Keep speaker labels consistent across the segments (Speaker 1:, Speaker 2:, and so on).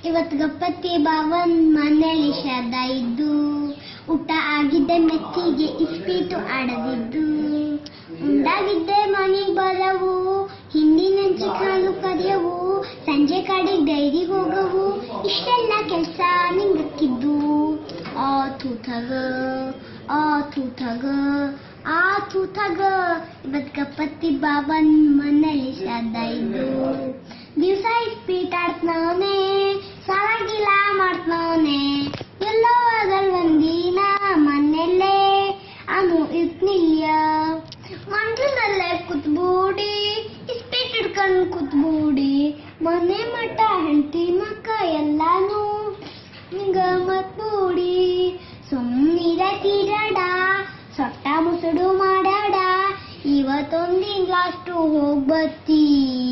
Speaker 1: ಇವತ್ತು ಗಪ್ಪತ್ತಿ ಬಾವನ್ ಮನೇಲಿ ಶ್ರದ್ಧ ಇದ್ದು ಊಟ ಆಗಿದ್ದೆ ಮೆಚ್ಚಿಗೆ ಇಸ್ಪೀಟು ಆಡದಿದ್ದು ಉಂಡಾಗಿದ್ದೆ ಮನೆಗೆ ಬರವು ಹಿಂದಿನ ಕಾಲು ಕರೆಯವು ಸಂಜೆ ಕಡೆಗೆ ಡೈರಿ ಹೋಗವು ಇಷ್ಟೆಲ್ಲ ಕೆಲಸ ನಿಂಗಕ್ಕಿದ್ದು ಆ ತೂತಗ ಆ ತೂತಗ ಆ ತೂತಗ ಇವತ್ತು ಗಪ್ಪತ್ತಿ ಬಾಬನ್ ಮನೇಲಿ ಶ್ರದ್ಧ ಇದ್ದು ದಿವಸ ಇಸ್ಪೀಟ್ ಆಡ್ತಾವನೆ ಸಾಲಾಗಿಲ್ಲ ಮಾಡ್ತಾವನೆ ಎಲ್ಲೋ ಆಗಲ್ ಒಂದಿನ ಮನೆಯಲ್ಲೇ ಅವನು ಇರ್ನಿಲ್ಲ ಮಂಡ್ಲದಲ್ಲೇ ಕುತ್ಬೂಡಿ ಇಸ್ಪೀಟ್ ಹಿಡ್ಕೊಂಡು ಕುತ್ಬೂಡಿ ಮನೆ ಮಠ ಹೆಂಡತಿ ಮಕ್ಕ ಎಲ್ಲಾನು ಹಿಂಗ ಮತ್ಬೂಡಿ ಸುಮ್ಮನಿರ ತೀರಾಡ ಸೊಟ್ಟ ಮುಸುಡು ಮಾಡಾಡ ಇವತ್ತೊಂದಿನ ಲಾಸ್ಟು ಹೋಗ್ಬತ್ತಿ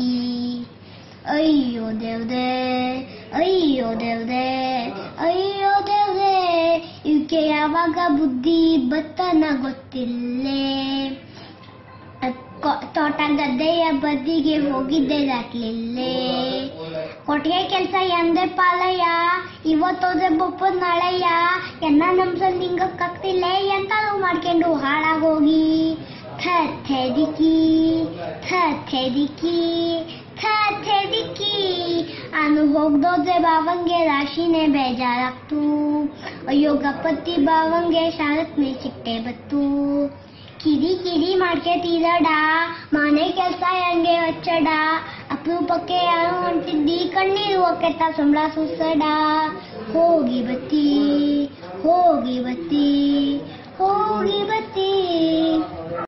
Speaker 1: ಅಯ್ಯೋ ದೇವ್ದೆ ಅಯ್ಯೋ ದೇವ್ದೆ ಅಯ್ಯೋ ದೇವ್ದೆ ಇವಕ್ಕೆ ಯಾವಾಗ ಬುದ್ಧಿ ಬತ್ತನ ಗೊತ್ತಿಲ್ಲೇ ಅದ್ ಕೊ- ತೋಟ ಗದ್ದೆಯ ಬದಿಗೆ ಹೋಗಿದ್ದೆ ದಾಟ್ಲಿಲ್ಲೇ ಕೊಟ್ಟಿಗೆ ಕೆಲ್ಸ ಎಂದೆ ಪಾಲಯ್ಯ ಇವತ್ತೋದೆ ಬೊಪ್ಪದ ನಾಳೆಯ ಎನ್ನ ನಮ್ಸಲ್ ನಿಂಗಕ್ಕಾಗ್ತಿಲ್ಲ ಎಂತಾದ್ರು ಮಾಡ್ಕೊಂಡು ಹಾಳಾಗೋಗಿ ಥೆದಿಕಿ ಥೆದಿಕಿ ಥೆದಿಕಿ ಅನು ಹೋಗ್ದೋದೆ ಬಾವಂಗೆ ರಾಶಿನೇ ಬೇಜಾರಾಗ್ತು ಅಯ್ಯೋ ಗಪ್ಪತ್ತಿ ಬಾವಂಗೆ ಶಾರತ್ ಮೇ ಸಿಟ್ಟೆ ಬತ್ತು ಕಿರಿ ಕಿರಿ ಮಾಡ್ಕೆತೀರಡ ಮನೆ ಕೆಲ್ಸ ಹೆಂಗೆ ಹಚ್ಚಡ ಅಪರೂಪಕ್ಕೆ ಯಾರು ಹೊಂಟಿದ್ದಿ ಕಣ್ಣೀರು ಒಕ್ಕೆತ್ತ ಸಂಬಳ ಸುಸಡ ಹೋಗಿ ಬತ್ತಿ ಹೋಗಿ ಬತ್ತಿ ಹೋಗಿ ಬತ್ತಿ